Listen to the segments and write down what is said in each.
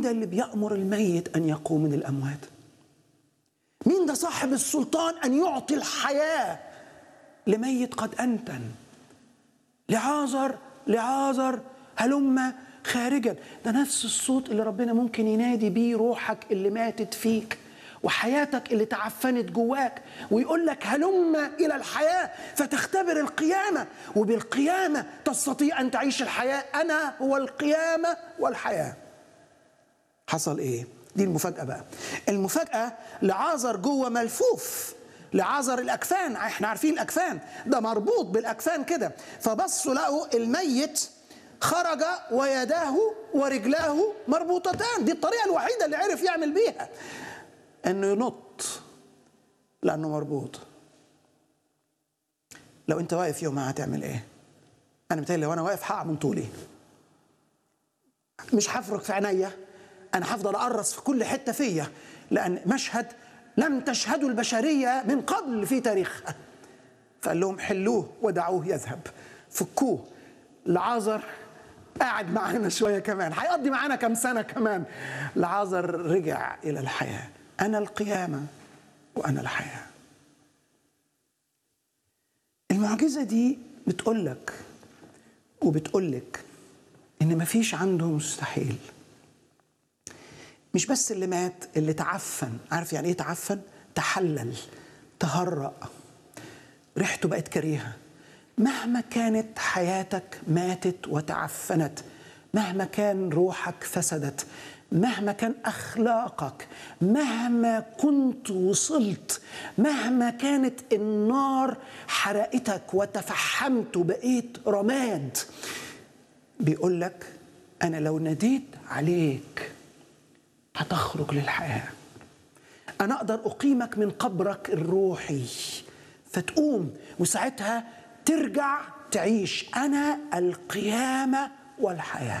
ده اللي بيأمر الميت أن يقوم من الأموات مين ده صاحب السلطان أن يعطي الحياة لميت قد أنتن لعازر لعازر هلم خارجا ده نفس الصوت اللي ربنا ممكن ينادي بيه روحك اللي ماتت فيك وحياتك اللي تعفنت جواك ويقول لك هلم الى الحياه فتختبر القيامه وبالقيامه تستطيع ان تعيش الحياه انا هو القيامه والحياه حصل ايه دي المفاجاه بقى المفاجاه لعازر جوه ملفوف لعازر الاكفان احنا عارفين الاكفان ده مربوط بالاكفان كده فبصوا لقوا الميت خرج ويداه ورجلاه مربوطتان دي الطريقه الوحيده اللي عرف يعمل بيها انه ينط لانه مربوط لو انت واقف يومها هتعمل ايه انا متهيألي لو انا واقف هقع من طولي مش هفرك في عينيا انا هفضل اقرص في كل حته فيا لان مشهد لم تشهده البشريه من قبل في تاريخها فقال لهم حلوه ودعوه يذهب فكوه لعازر قاعد معانا شويه كمان هيقضي معانا كم سنه كمان لعازر رجع الى الحياه انا القيامه وانا الحياه المعجزه دي بتقول لك وبتقول لك ان مفيش عنده مستحيل مش بس اللي مات اللي تعفن عارف يعني ايه تعفن تحلل تهرأ ريحته بقت كريهه مهما كانت حياتك ماتت وتعفنت مهما كان روحك فسدت مهما كان اخلاقك مهما كنت وصلت مهما كانت النار حرقتك وتفحمت وبقيت رماد بيقول لك انا لو ناديت عليك هتخرج للحياه انا اقدر اقيمك من قبرك الروحي فتقوم وساعتها ترجع تعيش انا القيامه والحياه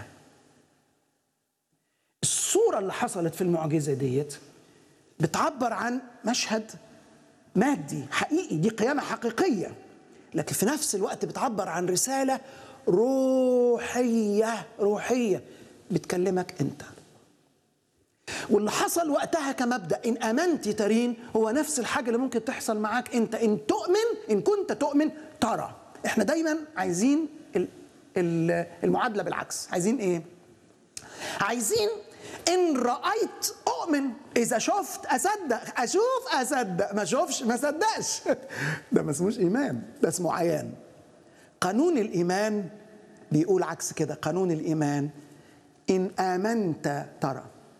الصوره اللي حصلت في المعجزه ديت بتعبر عن مشهد مادي حقيقي دي قيامه حقيقيه لكن في نفس الوقت بتعبر عن رساله روحيه روحيه بتكلمك انت واللي حصل وقتها كمبدا ان امنت ترين هو نفس الحاجه اللي ممكن تحصل معاك انت ان تؤمن ان كنت تؤمن ترى احنا دايما عايزين المعادله بالعكس عايزين ايه عايزين ان رايت اؤمن اذا شفت اصدق اشوف اصدق ما اشوفش ما اصدقش ده ما اسموش ايمان ده اسمه عيان قانون الايمان بيقول عكس كده قانون الايمان ان امنت ترى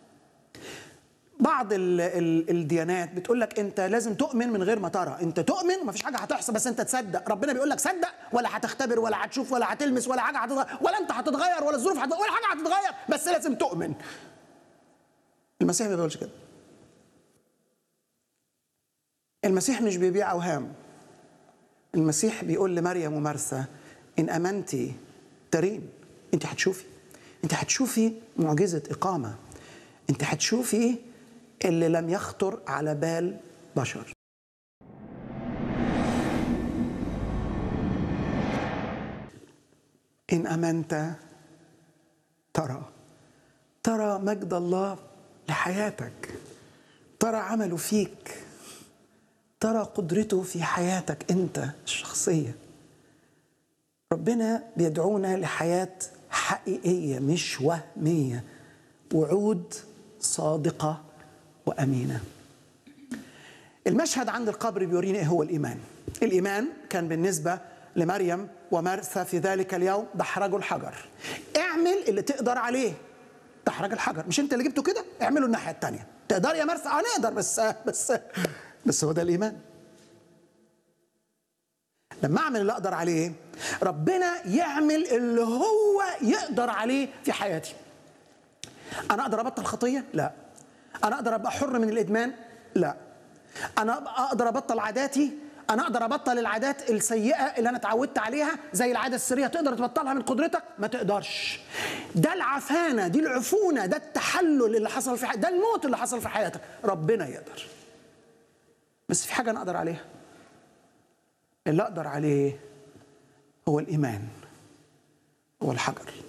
بعض ال ال الديانات بتقول لك انت لازم تؤمن من غير ما ترى انت تؤمن ومفيش حاجه هتحصل بس انت تصدق ربنا بيقول لك صدق ولا هتختبر ولا هتشوف ولا هتلمس ولا حاجه هتتغير ولا انت هتتغير ولا الظروف هتتغير ولا حاجه هتتغير بس لازم تؤمن المسيح ما بيقولش كده المسيح مش بيبيع اوهام المسيح بيقول لمريم ومرثى ان امنتي ترين انت هتشوفي انت هتشوفي معجزه اقامه انت هتشوفي اللي لم يخطر على بال بشر ان امنت ترى ترى مجد الله لحياتك ترى عمله فيك ترى قدرته في حياتك انت الشخصيه ربنا بيدعونا لحياه حقيقيه مش وهميه وعود صادقه وامينه المشهد عند القبر بيورينا ايه هو الايمان الايمان كان بالنسبه لمريم ومرثى في ذلك اليوم دحرجوا الحجر اعمل اللي تقدر عليه دحرج الحجر مش انت اللي جبته كده اعمله الناحيه الثانيه تقدر يا مرثى اه نقدر بس بس بس هو ده الايمان لما اعمل اللي اقدر عليه ربنا يعمل اللي هو يقدر عليه في حياتي انا اقدر ابطل خطيه لا انا اقدر ابقى حر من الادمان لا انا اقدر ابطل عاداتي انا اقدر ابطل العادات السيئه اللي انا اتعودت عليها زي العاده السريه تقدر تبطلها من قدرتك ما تقدرش ده العفانه دي العفونه ده التحلل اللي حصل في حياتك ده الموت اللي حصل في حياتك ربنا يقدر بس في حاجه انا اقدر عليها اللي اقدر عليه هو الايمان هو الحجر